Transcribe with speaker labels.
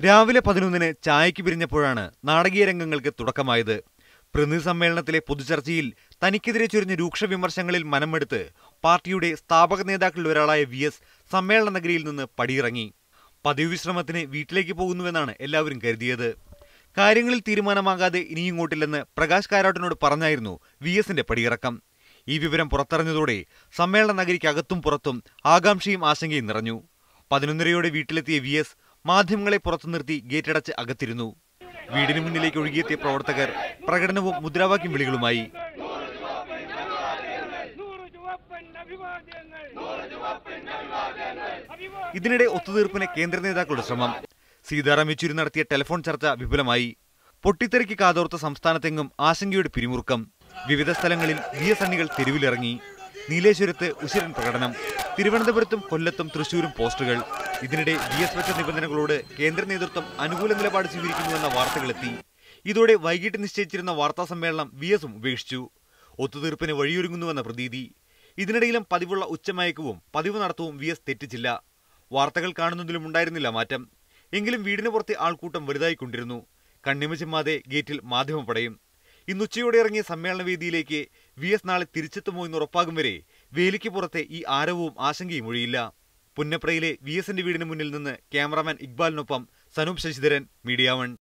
Speaker 1: രാവിലെ പതിനൊന്നിന് ചായയ്ക്ക് പിരിഞ്ഞപ്പോഴാണ് നാടകീയ രംഗങ്ങൾക്ക് തുടക്കമായത് പ്രതിനിധി സമ്മേളനത്തിലെ പൊതുചർച്ചയിൽ തനിക്കെതിരെ ചൊരിഞ്ഞ രൂക്ഷ വിമർശങ്ങളിൽ മനമെടുത്ത് പാർട്ടിയുടെ സ്ഥാപക നേതാക്കളിൽ ഒരാളായ വി എസ് സമ്മേളന നഗരിയിൽ നിന്ന് പടിയിറങ്ങി പതിവ് വിശ്രമത്തിന് വീട്ടിലേക്ക് പോകുന്നുവെന്നാണ് എല്ലാവരും കരുതിയത് കാര്യങ്ങളിൽ തീരുമാനമാകാതെ ഇനിയിങ്ങോട്ടില്ലെന്ന് പ്രകാശ് കാരാട്ടിനോട് പറഞ്ഞായിരുന്നു വി എസിന്റെ പടിയിറക്കം ഈ വിവരം പുറത്തറിഞ്ഞതോടെ സമ്മേളന നഗരിക്കകത്തും പുറത്തും ആകാംക്ഷയും ആശങ്കയും നിറഞ്ഞു പതിനൊന്നരയോടെ വീട്ടിലെത്തിയ വി എസ് മാധ്യമങ്ങളെ പുറത്തു നിർത്തി ഗേറ്റടച്ച് അകത്തിരുന്നു വീടിന് മുന്നിലേക്ക് ഒഴുകിയെത്തിയ പ്രവർത്തകർ പ്രകടനവും മുദ്രാവാക്യം വിളികളുമായി
Speaker 2: നൂറ് ചുവപ്പൻ അഭിവാദ്യങ്ങൾ
Speaker 1: ഇതിനിടെ ഒത്തുതീർപ്പിന് കേന്ദ്ര നേതാക്കളുടെ ശ്രമം സീതാറാം യെച്ചൂരി നടത്തിയ ടെലിഫോൺ ചർച്ച വിപുലമായി പൊട്ടിത്തെറിക്ക് കാതോർത്ത സംസ്ഥാനത്തെങ്ങും ആശങ്കയുടെ പിരിമുറുക്കം വിവിധ സ്ഥലങ്ങളിൽ വി എസ് അണികൾ തെരുവിലിറങ്ങി നീലേശ്വരത്ത് ഉശിരൻ പ്രകടനം തിരുവനന്തപുരത്തും കൊല്ലത്തും തൃശൂരും പോസ്റ്ററുകൾ ഇതിനിടെ വി എസ് വെച്ച നിബന്ധനകളോട് കേന്ദ്ര നേതൃത്വം അനുകൂല നിലപാട് സ്വീകരിക്കുന്നുവെന്ന വാർത്തകളെത്തി ഇതോടെ വൈകിട്ട് നിശ്ചയിച്ചിരുന്ന വാർത്താ സമ്മേളനം വി എസും ഉപേക്ഷിച്ചു ഒത്തുതീർപ്പിന് വഴിയൊരുങ്ങുന്നുവെന്ന പ്രതീതി ഇതിനിടയിലും പതിവുള്ള ഉച്ചമയക്കവും പതിവ് നടത്തവും വി എസ് തെറ്റിച്ചില്ല വാർത്തകൾ കാണുന്നതിലും ഉണ്ടായിരുന്നില്ല മാറ്റം എങ്കിലും വീടിന് പുറത്തെ ആൾക്കൂട്ടം വലുതായിക്കൊണ്ടിരുന്നു കണ്ണിമ ചിമ്മാതെ ഗേറ്റിൽ മാധ്യമപടയും ഇന്ന് ഉച്ചയോടെ ഇറങ്ങിയ സമ്മേളന വേദിയിലേക്ക് വി എസ് നാളെ തിരിച്ചെത്തുമോ എന്ന് ഉറപ്പാകും വരെ വേലിക്ക് പുറത്തെ ഈ ആരവവും ആശങ്കയും ഒഴിയില്ല പുന്നപ്രയിലെ വി എസിന്റെ വീടിന് മുന്നിൽ നിന്ന് ക്യാമറാമാൻ ഇക്ബാലിനൊപ്പം സനൂപ് ശശിധരൻ മീഡിയ വൺ